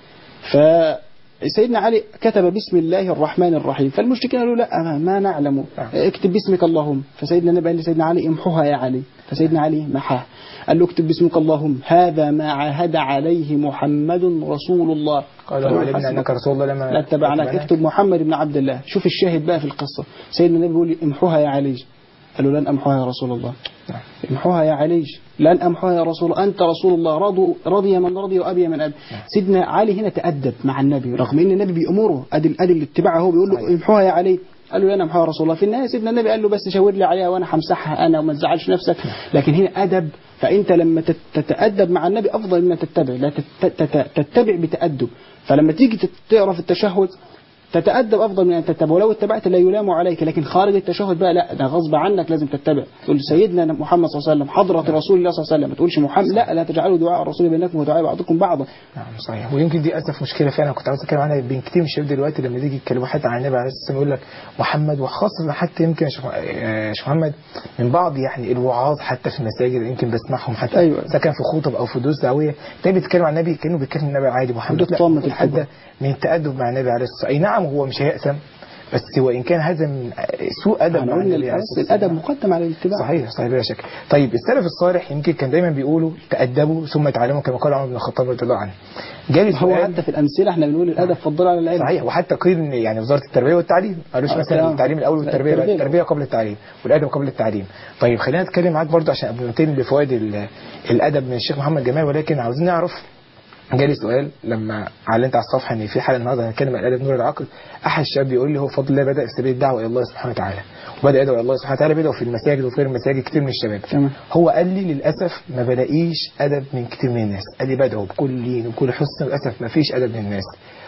فسيدنا علي كتب بسم الله الرحمن الرحيم فالمشركين قالوا لا ما- ما نعلم نعم. اكتب باسمك اللهم فسيدنا النبي قال لسيدنا علي امحوها يا علي فسيدنا علي محاها قال له اكتب باسمك اللهم هذا ما عاهد عليه محمد رسول الله قالوا علمنا انك رسول الله لما لا اتبعناك اكتب محمد بن عبد الله شوف الشاهد بقى في القصة سيدنا النبي بيقول لي امحوها يا علي قال له لن امحوها يا رسول الله نعم. امحوها يا علي لن امحوها يا رسول الله انت رسول الله رضوا رضي من رضي وابي من ابي سيدنا علي هنا تادب مع النبي رغم ان النبي بيامره ادي ادي الاتباع هو بيقول له امحوها يا علي قال له لن امحوها يا رسول الله في النهايه سيدنا النبي قال له بس شاور لي عليها وانا همسحها انا وما تزعلش نفسك لكن هنا ادب فانت لما تت- تتادب مع النبي افضل مما تتبع لا تت- تت- تتبع بتادب فلما تيجي تت- تقرا في التشهد تتأدب أفضل من أن تتبع ولو اتبعت لا يلام عليك لكن خارج التشهد بقى لا ده غصب عنك لازم تتبع تقول سيدنا محمد صلى الله عليه وسلم حضرة رسول الله صلى الله عليه وسلم ما تقولش محمد لا لا تجعلوا دعاء الرسول بينكم ودعاء بعضكم بعضا نعم صحيح ويمكن دي اسف مشكله فعلا كنت عاوز اتكلم عنها بين كتير من الشباب دلوقتي لما تيجي يتكلموا حتى عن النبي عليه الصلاه والسلام يقول لك محمد وخاصه حتى يمكن يا شيخ- آه، شيخ محمد من بعض يعني الوعاظ حتى في المساجد يمكن بسمعهم حتى أيوة. اذا كان في خطب او في دروس دعويه تلاقي بيتكلم عن النبي كانه بيتكلم النبي عادي محمد وده طامة لا حتى الكبر. من التادب مع النبي عليه الصلاه والسلام اي نعم هو مش هيأسم بس وان كان هذا من سوء ادب احنا مع قلنا النبي عليه الأس- الصلاه الأدب والسلام مقدم على الاتباع صحيح صحيح بلا شك طيب السلف الصالح يمكن كان دايما بيقولوا تأدبوا ثم تعلموا كما قال عمر بن الخطاب رضي الله عنه جالي هو سؤال حتى في الأمثلة احنا بنقول الأدب فضل على العلم صحيح وحتى قيل ان يعني وزاره التربيه والتعليم ما قالوش آه، مثلا تمام. التعليم الاول لا، والتربيه لا التربية. التربيه قبل التعليم والادب قبل التعليم طيب خلينا نتكلم معاك برضه عشان قبل ما ننتقل لفوائد ال- الادب من الشيخ محمد جمال ولكن عاوزين نعرف جالي سؤال لما علمت على الصفحه ان في حلقه النهارده هنتكلم عن الادب نور العقل احد الشباب بيقول لي هو بفضل الله بدا في سبيل الدعوه الى الله سبحانه وتعالى وبدا يدعو الى الله سبحانه وتعالى بدأوا في المساجد وفي غير المساجد كتير من الشباب تمام. هو قال لي للاسف ما بلاقيش ادب من كتير من الناس قال لي بدعو بكل لين وبكل حسن للاسف ما فيش ادب من الناس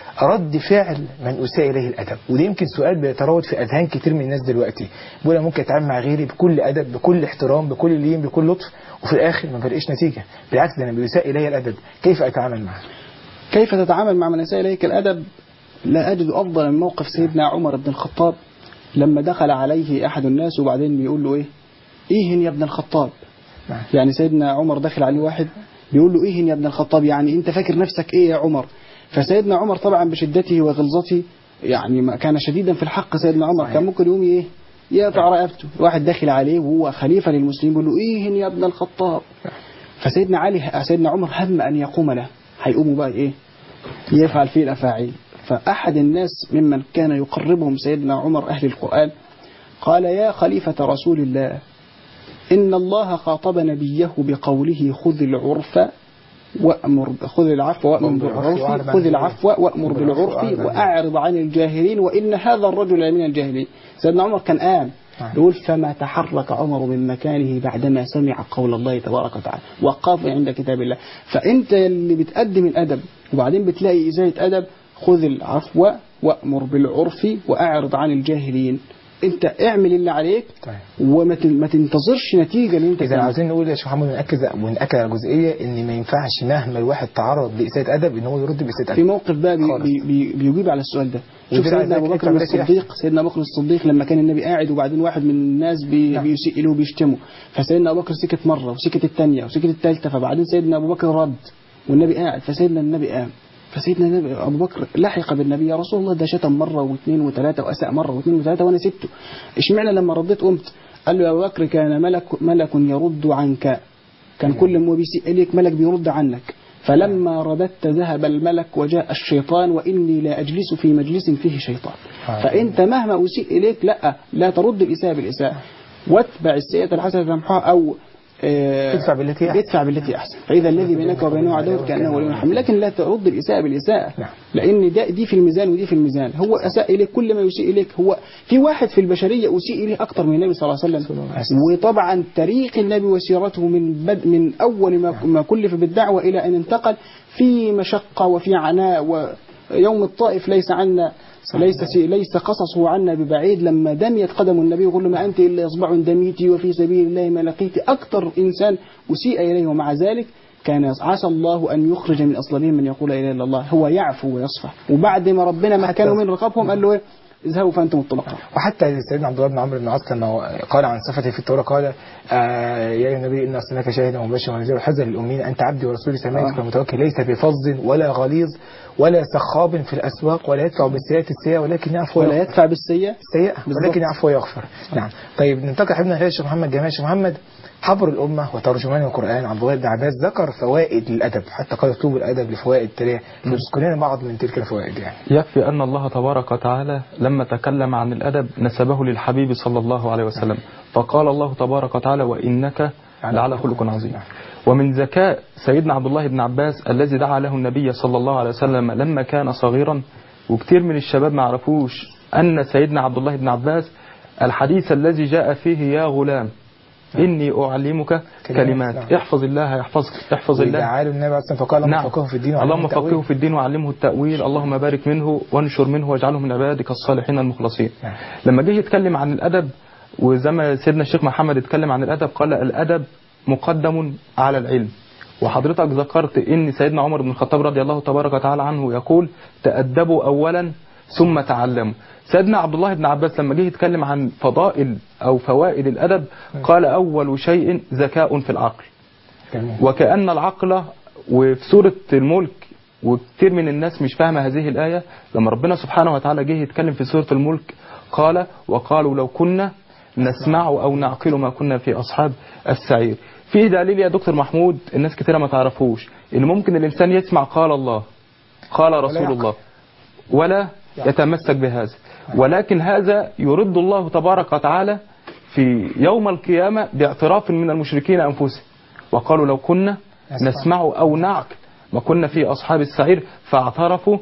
رد فعل من اساء اليه الادب وده يمكن سؤال بيتراود في اذهان كتير من الناس دلوقتي بيقول انا ممكن اتعامل مع غيري بكل ادب بكل احترام بكل لين بكل لطف وفي الاخر ما بلاقيش نتيجه بالعكس ده انا بيساء الي الادب كيف اتعامل معه كيف تتعامل مع من أساء إليك الأدب لا أجد أفضل من موقف سيدنا عمر بن الخطاب لما دخل عليه أحد الناس وبعدين بيقول له إيه إيه يا ابن الخطاب نعم. يعني سيدنا عمر دخل عليه واحد بيقول له إيه يا ابن الخطاب يعني أنت فاكر نفسك إيه يا عمر فسيدنا عمر طبعا بشدته وغلظته يعني ما كان شديدا في الحق سيدنا عمر صحيح. كان ممكن يقوم إيه يقطع رقبته واحد داخل عليه وهو خليفة للمسلمين بيقول له إيه يا ابن الخطاب فسيدنا علي سيدنا عمر هم أن يقوم له هيقوموا بقى إيه يفعل فيه الأفاعيل فأحد الناس ممن كان يقربهم سيدنا عمر أهل القرآن قال يا خليفة رسول الله إن الله خاطب نبيه بقوله خذ العرف وأمر خذ العفو وأمر بالعرف خذ العفو وأمر بالعرف وأعرض عن الجاهلين وإن هذا الرجل من الجاهلين سيدنا عمر كان قام نعم. يقول فما تحرك عمر من مكانه بعدما سمع قول الله تبارك وتعالى وقف عند كتاب الله فأنت اللي بتقدم الأدب وبعدين بتلاقي إزاية أدب خذ العفو وأمر بالعرف وأعرض عن الجاهلين انت اعمل اللي عليك طيب. وما تن- ما تنتظرش نتيجه اللي انت إذا تعملها. عاوزين نقول يا شيخ محمد ونأكد ونأكد على جزئية إن ما ينفعش مهما الواحد تعرض لإساءة أدب إن هو يرد بإساءة في أدب موقف بقى بي خالص. بي بي بيجيب على السؤال ده شوف ودي سيدنا عايزاك ابو بكر تكتب عليك الصديق سيدنا ابو بكر الصديق لما كان النبي قاعد وبعدين واحد من الناس بي نعم. بيسيء له وبيشتمه فسيدنا ابو بكر سكت مره وسكت الثانيه وسكت الثالثه فبعدين سيدنا ابو بكر رد والنبي قاعد فسيدنا النبي قام فسيدنا النبي ابو بكر لحق بالنبي يا رسول الله ده شتم مره واثنين وثلاثه واساء مره واثنين وثلاثه وانا سبته اشمعنى لما رديت قمت قال له يا ابو بكر كان ملك ملك يرد عنك كان كل ما بيسيء إليك ملك بيرد عنك فلما رددت ذهب الملك وجاء الشيطان وإني لا أجلس في مجلس فيه شيطان آه. فأنت مهما أسيء إليك لا لا ترد الإساءة بالإساءة واتبع السيئة الحسنة تمحوها أو آه، ادفع بالتي هي أحسن. ادفع بالتي أحسن فإذا الذي بينك وبينه عداوة كأنه ولي حميم لكن لا ترد الإساءة بالإساءة نعم. لأن ده دي في الميزان ودي في الميزان هو أساء إليك كل ما يسيء إليك هو في واحد في البشرية أسيء إليه أكتر من النبي صلى الله عليه وسلم وطبعا تاريخ النبي وسيرته من بد من أول ما ما كلف بالدعوة إلى أن انتقل في مشقة وفي عناء ويوم الطائف ليس عنا ليس سي- ليس قصصه عنا ببعيد لما دميت قدم النبي يقول له ما أنت إلا إصبع دميتي وفي سبيل الله ما لقيت أكثر إنسان أسيء إليه ومع ذلك كان عسى الله أن يخرج من أصلابهم من يقول لا إله إلا الله هو يعفو ويصفح وبعد ما ربنا مكنه من رقابهم قال له إيه اذهبوا فأنتم الطلقاء وحتى سيدنا عبد الله بن عمرو بن العاص لما قال عن صفته في التوراة قال آه يا أيها النبي إن أرسلناك شاهدا ومبشرا ونذيرا وحذرا للأمين أنت عبدي ورسولي سميتك آه. المتوكل ليس بفظ ولا غليظ ولا سخاب في الأسواق ولا يدفع بالسيئة السيئة ولكن يعفو ولا ويغفر. يدفع بالسيئة سيئة بالظبط. ولكن يعفو ويغفر نعم طيب ننتقل حبيبنا الحبيب الشيخ محمد جمال الشيخ محمد حبر الأمة وترجمان القرآن عبد الله بن عباس ذكر فوائد للأدب حتى قال اسلوب الأدب لفوائد تالية نذكر لنا بعض من تلك الفوائد يعني يكفي أن الله تبارك وتعالى لما تكلم عن الأدب نسبه للحبيب صلى الله عليه وسلم فقال الله تبارك وتعالى وإنك لعلى خلق عظيم ومن ذكاء سيدنا عبد الله بن عباس الذي دعا له النبي صلى الله عليه وسلم لما كان صغيرا وكثير من الشباب ما عرفوش أن سيدنا عبد الله بن عباس الحديث الذي جاء فيه يا غلام إني أعلمك كلمات نعم. احفظ الله يحفظك احفظ الله تعالوا النبي عليه الصلاة والسلام فقال اللهم فقهه في الدين وعلمه اللهم التأويل. فقهه في الدين وعلمه التأويل اللهم بارك منه وانشر منه واجعله من عبادك الصالحين المخلصين نعم. لما جه يتكلم عن الأدب وزي ما سيدنا الشيخ محمد اتكلم عن الأدب قال الأدب مقدم على العلم وحضرتك ذكرت ان سيدنا عمر بن الخطاب رضي الله تبارك وتعالى عنه يقول تأدبوا أولا ثم تعلموا سيدنا عبد الله بن عباس لما جه يتكلم عن فضائل أو فوائد الأدب قال أول شيء ذكاء في العقل جميل. وكأن العقل وفي سورة الملك وكثير من الناس مش فاهمة هذه الآية لما ربنا سبحانه وتعالى جه يتكلم في سورة الملك قال وقالوا لو كنا نسمع أو نعقل ما كنا في أصحاب السعير في دليل يا دكتور محمود الناس كثيرة ما تعرفوش إن ممكن الإنسان يسمع قال الله قال رسول يعقل. الله ولا يتمسك بهذا ولكن هذا يرد الله تبارك وتعالى في يوم القيامة باعتراف من المشركين أنفسهم وقالوا لو كنا نسمع. نسمع أو نعقل ما كنا في أصحاب السعير فاعترفوا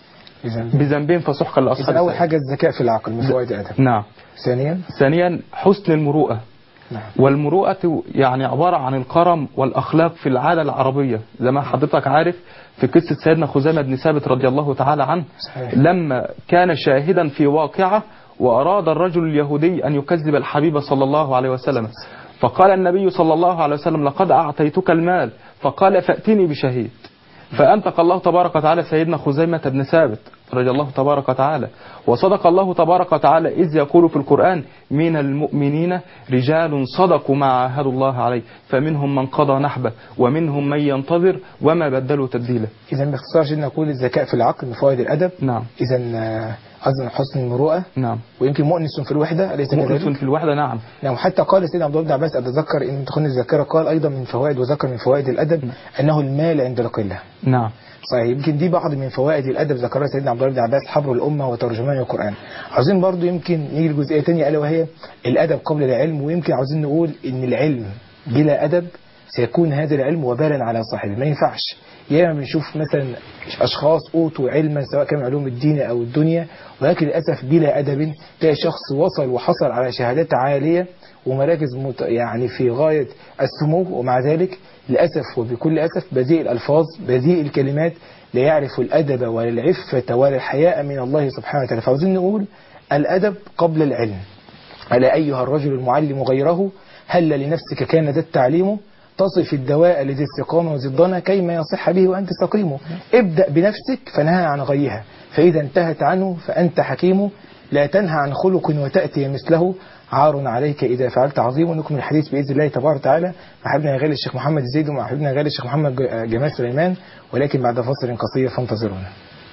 إذا بذنبهم فسحقا لأصحاب إذا أول السعير حاجة الذكاء في العقل من فوائد الأدب نعم ثانيا ثانيا حسن المروءة نعم والمروءة يعني عبارة عن الكرم والأخلاق في العادة العربية زي ما حضرتك عارف في قصة سيدنا خزامة بن ثابت رضي الله تعالى عنه صحيح. لما كان شاهدا في واقعة وأراد الرجل اليهودي أن يكذب الحبيب صلى الله عليه وسلم فقال النبي صلى الله عليه وسلم لقد أعطيتك المال فقال فأتني بشهيد فأنطق الله تبارك وتعالى سيدنا خزيمة بن ثابت رضي الله تبارك وتعالى وصدق الله تبارك وتعالى إذ يقول في القرآن من المؤمنين رجال صدقوا ما عاهدوا الله عليه فمنهم من قضى نحبه ومنهم من ينتظر وما بدلوا تبديلا إذا باختصار جدا نقول الذكاء في العقل من فوائد الأدب نعم إذا آه، أيضا حسن المروءة نعم ويمكن مؤنس في الوحدة أليس مؤنس كذلك؟ في الوحدة نعم نعم وحتى قال سيدنا عبد الله بن عباس أتذكر إن تخن الذاكرة قال أيضا من فوائد وذكر من فوائد الأدب أنه المال عند القلة نعم صحيح يمكن دي بعض من فوائد الادب ذكرها سيدنا عبد الله بن عباس حبر الامه وترجمان القران عاوزين برضو يمكن نيجي لجزئيه ثانيه الا وهي الادب قبل العلم ويمكن عاوزين نقول ان العلم بلا ادب سيكون هذا العلم وبالا على صاحبه ما ينفعش ياما بنشوف مثلا اشخاص اوتوا علما سواء كان علوم الدين او الدنيا ولكن للاسف بلا ادب تلاقي شخص وصل وحصل على شهادات عاليه ومراكز مت... يعني في غايه السمو ومع ذلك للاسف وبكل اسف بذيء الالفاظ بذيء الكلمات لا يعرف الادب ولا العفه ولا الحياء من الله سبحانه وتعالى فعاوزين نقول الادب قبل العلم ألا أيها الرجل المعلم غيره هل لنفسك كان ذا التعليم تصف الدواء لذي السقام وضدنا كيما يصح به وأنت سقيم ابدأ بنفسك فنهى عن غيها فإذا انتهت عنه فأنت حكيم لا تنهى عن خلق وتأتي مثله عار عليك إذا فعلت عظيم ونكمل الحديث بإذن الله تبارك وتعالى مع حبيبنا غالي الشيخ محمد الزيد ومع حبيبنا غالي الشيخ محمد جمال سليمان ولكن بعد فاصل قصير فانتظرونا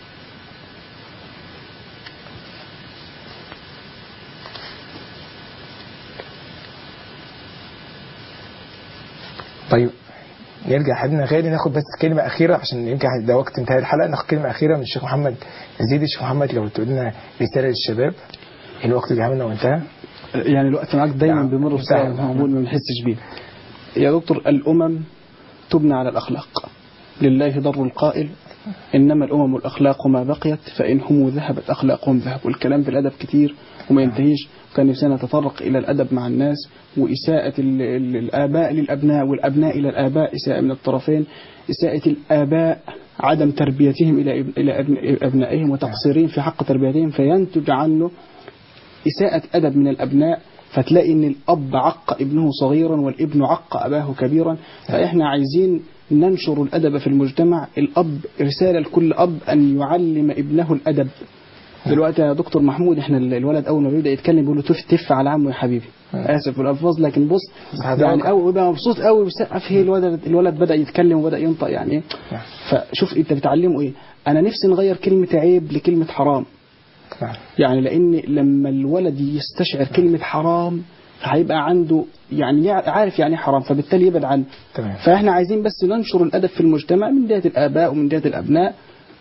طيب نرجع حبيبنا غالي ناخد بس كلمة أخيرة عشان يمكن ده وقت انتهاء الحلقة ناخد كلمة أخيرة من الشيخ محمد زيد الشيخ محمد لو تقول لنا رسالة للشباب الوقت اللي عملنا وانتهى يعني الوقت معاك دايما نعم. بيمر بسرعة انتهى. معمول ما بنحسش بيه يا دكتور الأمم تبنى على الأخلاق لله ضر القائل إنما الأمم الأخلاق ما بقيت فإن هم ذهبت أخلاقهم ذهب والكلام في الأدب كتير وما ينتهيش كان نفسنا نتطرق إلى الأدب مع الناس وإساءة ال- ال- الآباء للأبناء والأبناء إلى الآباء إساءة من الطرفين إساءة الآباء عدم تربيتهم إلى اب- إلى أبن- أبنائهم وتقصيرهم في حق تربيتهم فينتج عنه إساءة أدب من الأبناء فتلاقي إن الأب عق ابنه صغيرا والابن عق أباه كبيرا فإحنا عايزين ننشر الأدب في المجتمع الأب رسالة لكل أب أن يعلم ابنه الأدب دلوقتي يا دكتور محمود احنا ال- الولد اول ما بيبدا يتكلم بيقول له تف تف على عمه يا حبيبي اسف في الالفاظ لكن بص هذا يعني واقع. او يبقى مبسوط قوي بيسقف هي الولد الولد بدا يتكلم وبدا ينطق يعني ايه نعم. فشوف انت بتعلمه ايه انا نفسي نغير كلمه عيب لكلمه حرام نعم. يعني لان لما الولد يستشعر كلمه حرام هيبقى عنده يعني يع- عارف يعني ايه حرام فبالتالي يبعد عنه تمام فاحنا عايزين بس ننشر الادب في المجتمع من جهه الاباء ومن جهه الابناء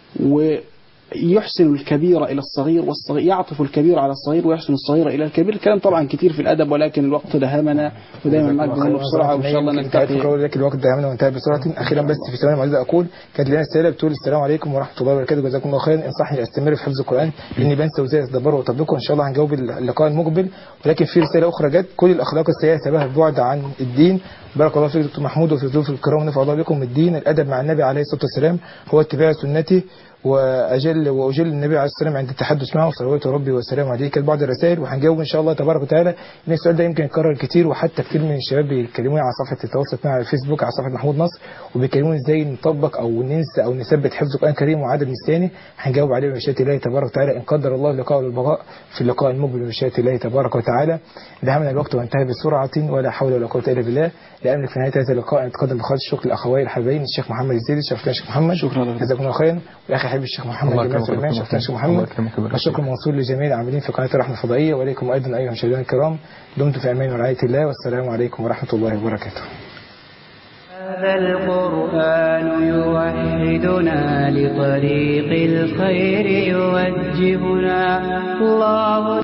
ويحسن الكبير الى الصغير والصغير يعطف الكبير على الصغير ويحسن الصغير الى الكبير الكلام طبعا كتير في الادب ولكن الوقت دهمنا ودايما معاك بنمر بسرعه وان شاء الله نلتقي لك الوقت ده عملنا وانتهى بسرعة أخيرا بس في ثواني معيزة أقول كانت لنا رسالة بتقول السلام عليكم ورحمة الله وبركاته جزاكم الله خيرا انصحني أستمر في حفظ القرآن لأني بنسى وإزاي أتدبره وأطبقه إن شاء الله هنجاوب اللقاء المقبل ولكن في رسالة أخرى جت كل الأخلاق السيئة سببها البعد عن الدين بارك الله فيك دكتور محمود وفي ضيوف الكرام ونفع الله بكم الدين الأدب مع النبي عليه الصلاة والسلام هو اتباع سنته واجل واجل النبي عليه الصلاه والسلام عند التحدث معه صلوات ربي وسلامه عليه كانت بعض الرسائل وهنجاوب ان شاء الله تبارك وتعالى ان السؤال ده يمكن يتكرر كتير وحتى كتير من الشباب بيكلموني على صفحه التواصل معي على الفيسبوك على صفحه محمود نصر وبيكلموني ازاي نطبق او ننسى او نثبت حفظ القران الكريم وعدم نسيانه هنجاوب عليه بمشيئه الله تبارك وتعالى ان قدر الله اللقاء والبقاء في اللقاء المقبل بمشيئه الله تبارك وتعالى دهمنا الوقت وانتهى بسرعه ولا حول ولا قوه الا بالله لا املك في نهايه هذا اللقاء ان اتقدم بخالص الشكر لاخوي الحبايبين الشيخ محمد الزيدي شرفتنا الشيخ محمد شكرا لك. جزاكم الله خيرا والاخ حبيبي الشيخ محمد الله جمال يكرمك سليمان ويبارك شرفتنا الشيخ فيك. محمد الله يكرمك ويبارك والشكر فيك. موصول لجميع العاملين في قناه الرحمه الفضائيه وليكم ايضا ايها المشاهدين الكرام دمتم في امان ورعايه الله والسلام عليكم ورحمه الله وبركاته هذا القرآن يوحدنا لطريق الخير يوجهنا الله